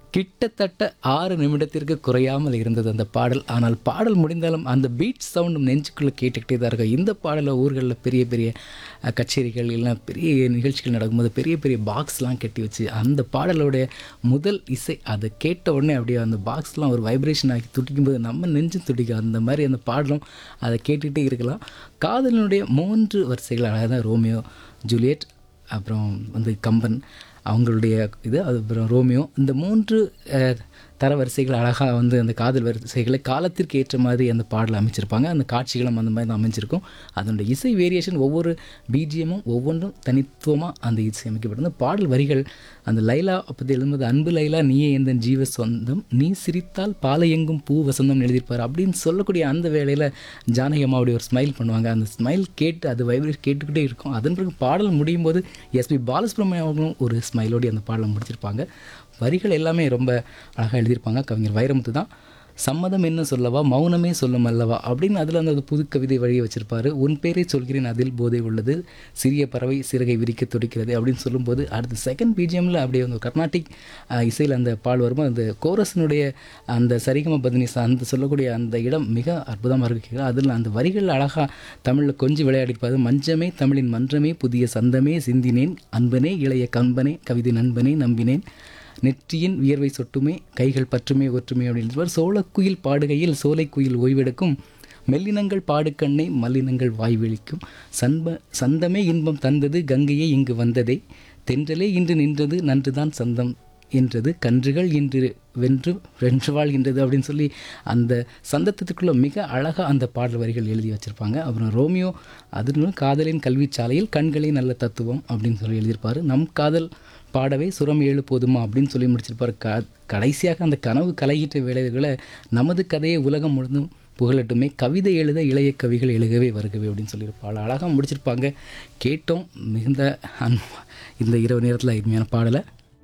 கிட்டத்தட்ட ஆறு நிமிடத்திற்கு குறையாமல் இருந்தது அந்த பாடல் ஆனால் பாடல் முடிந்தாலும் அந்த பீட் சவுண்டும் நெஞ்சுக்குள்ளே கேட்டுக்கிட்டே தான் இருக்கும் இந்த பாடலை ஊர்களில் பெரிய பெரிய அஹ், கச்சேரிகள் எல்லாம் பெரிய நிகழ்ச்சிகள் நடக்கும்போது பெரிய பெரிய பாக்ஸ்லாம் கட்டி வச்சு அந்த பாடலோடைய முதல் இசை அதை கேட்ட உடனே அப்படியே அந்த பாக்ஸ்லாம் ஒரு வைப்ரேஷன் ஆகி துடிக்கும்போது நம்ம நெஞ்சு துடிக்கும் அந்த மாதிரி அந்த பாடலும் அதை கேட்டுக்கிட்டே இருக்கலாம் காதலினுடைய மூன்று வரிசைகள் அழகாக தான் ரோமியோ ஜூலியட் அப்புறம் வந்து கம்பன் அவங்களுடைய இது அது அப்புறம் ரோமியோ இந்த மூன்று அஹ், தரவரிசைகள் அழகாக வந்து அந்த காதல் வரிசைகளை காலத்திற்கு ஏற்ற மாதிரி அந்த பாடல் அமைச்சிருப்பாங்க அந்த காட்சிகளும் அந்த மாதிரி தான் அமைஞ்சிருக்கும் அதனுடைய இசை வேரியேஷன் ஒவ்வொரு பிஜிஎமும் ஒவ்வொன்றும் தனித்துவமாக அந்த இசை அமைக்கப்பட்டது பாடல் வரிகள் அந்த லைலா பற்றி எழுதும்போது அன்பு லைலா நீயே எந்த ஜீவ சொந்தம் நீ சிரித்தால் பாலை எங்கும் பூ வசந்தம் எழுதியிருப்பார் அப்படின்னு சொல்லக்கூடிய அந்த வேளையில் ஜானகி அம்மா அப்படி ஒரு ஸ்மைல் பண்ணுவாங்க அந்த ஸ்மைல் கேட்டு அது வைப்ரேட் கேட்டுக்கிட்டே இருக்கும் அதன் பிறகு பாடல் முடியும் போது எஸ்பி பாலசுப்ரமணியம் அவர்களும் ஒரு ஸ்மைலோடு அந்த பாடலை முடிச்சிருப்பாங்க வரிகள் எல்லாமே ரொம்ப அழகாக எழுதியிருப்பாங்க கவிஞர் வைரமுத்து தான் சம்மதம் என்ன சொல்லவா மௌனமே சொல்லும் அல்லவா அப்படின்னு அதில் அந்த புது கவிதை வழியை வச்சிருப்பாரு உன் பேரை சொல்கிறேன் அதில் போதை உள்ளது சிறிய பறவை சிறகை விரிக்க துடிக்கிறது அப்படின்னு சொல்லும்போது அடுத்த செகண்ட் பிஜிஎம்மில் அப்படியே அந்த கர்நாடிக் இசையில் அந்த பால் வரும்போது அந்த கோரஸினுடைய அந்த சரிகம பதினிசா அந்த சொல்லக்கூடிய அந்த இடம் மிக அற்புதமாக இருக்கு அதில் அந்த வரிகள் அழகாக தமிழில் கொஞ்சம் விளையாடிருப்பாரு மஞ்சமே தமிழின் மன்றமே புதிய சந்தமே சிந்தினேன் அன்பனே இளைய கம்பனே கவிதை நண்பனே நம்பினேன் நெற்றியின் வியர்வை சொட்டுமே கைகள் பற்றுமே ஒற்றுமை அப்படின்னு சொல்வார் சோளக்குயில் பாடுகையில் சோலைக்குயில் ஓய்வெடுக்கும் மெல்லினங்கள் பாடுக்கண்ணை மல்லினங்கள் வாய்வெளிக்கும் சன்ப சந்தமே இன்பம் தந்தது கங்கையே இங்கு வந்ததே தென்றலே இன்று நின்றது நன்றுதான் சந்தம் என்றது கன்றுகள் இன்று வென்று வென்று வாழ்கின்றது அப்படின்னு சொல்லி அந்த சந்தத்துக்குள்ளே மிக அழகாக அந்த பாடல் வரிகள் எழுதி வச்சுருப்பாங்க அப்புறம் ரோமியோ அது காதலின் கல்விச்சாலையில் கண்களே நல்ல தத்துவம் அப்படின்னு சொல்லி எழுதியிருப்பார் நம் காதல் பாடவே சுரம் ஏழு போதுமா அப்படின்னு சொல்லி முடிச்சிருப்பார் க கடைசியாக அந்த கனவு கலையிட்ட வேலைகளை நமது கதையை உலகம் முழுதும் புகழட்டுமே கவிதை எழுத இளைய கவிகள் எழுகவே வருகவே அப்படின்னு சொல்லியிருப்பாள் அழகாக முடிச்சிருப்பாங்க கேட்டோம் மிகுந்த அன் இந்த இரவு நேரத்தில் அருமையான பாடலை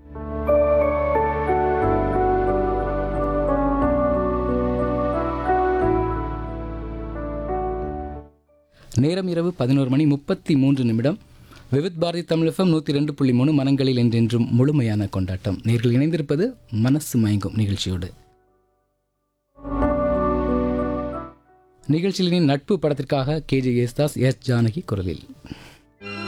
நேரம் இரவு பதினோரு மணி முப்பத்தி மூன்று நிமிடம் விவித் பாரதி தமிழ் எஃப்எம் நூற்றி ரெண்டு புள்ளி மூணு மனங்களில் என்றென்றும் முழுமையான கொண்டாட்டம் நேர்கள் இணைந்திருப்பது மனசு மயங்கும் நிகழ்ச்சியோடு நிகழ்ச்சியின் நட்பு படத்திற்காக கேஜே யேசுதாஸ் எஸ் ஜானகி குரலில்